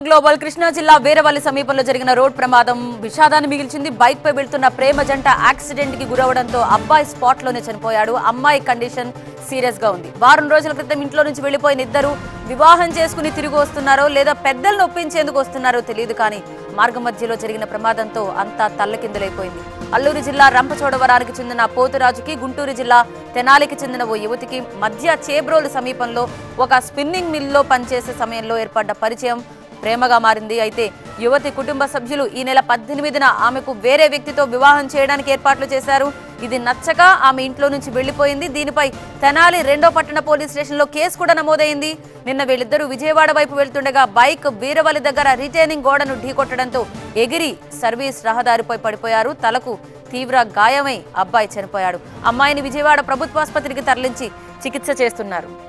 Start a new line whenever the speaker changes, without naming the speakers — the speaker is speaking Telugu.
గ్లోబల్ కృష్ణా జిల్లా వీరవల్లి సమీపంలో జరిగిన రోడ్ ప్రమాదం విషాదాన్ని మిగిల్చింది బైక్ పై వెళ్తున్న ప్రేమ జంట యాక్సిడెంట్ కి గురవడంతో అబ్బాయి స్పాట్ లోనే చనిపోయాడు అమ్మాయి కండిషన్ సీరియస్ గా ఉంది వారం రోజుల క్రితం ఇంట్లో నుంచి వెళ్లిపోయిన ఇద్దరు వివాహం చేసుకుని తిరిగి వస్తున్నారో లేదా పెద్దలను ఒప్పించేందుకు వస్తున్నారో తెలియదు కానీ మార్గ మధ్యలో జరిగిన ప్రమాదంతో అంతా తల్లకిందులైపోయింది అల్లూరు జిల్లా రంపచోడవరానికి చెందిన పోతురాజుకి గుంటూరు జిల్లా తెనాలికి చెందిన ఓ యువతికి మధ్య చేబ్రోలు సమీపంలో ఒక స్పిన్నింగ్ మిల్లో పనిచేసే సమయంలో ఏర్పడ్డ పరిచయం ప్రేమగా మారింది అయితే యువతి కుటుంబ సభ్యులు ఈ నెల పద్దెనిమిదిన ఆమెకు వేరే వ్యక్తితో వివాహం చేయడానికి ఏర్పాట్లు చేశారు ఇది నచ్చక ఆమె ఇంట్లో నుంచి వెళ్లిపోయింది దీనిపై తెనాలి రెండో పట్టణ పోలీస్ స్టేషన్లో కేసు కూడా నమోదైంది నిన్న వీళ్ళిద్దరూ విజయవాడ వైపు వెళ్తుండగా బైక్ వీరవల్లి దగ్గర రిటైనింగ్ గోడను ఢీకొట్టడంతో ఎగిరి సర్వీస్ రహదారిపై పడిపోయారు తలకు తీవ్ర గాయమై అబ్బాయి చనిపోయాడు అమ్మాయిని విజయవాడ ప్రభుత్వాసుపత్రికి తరలించి చికిత్స చేస్తున్నారు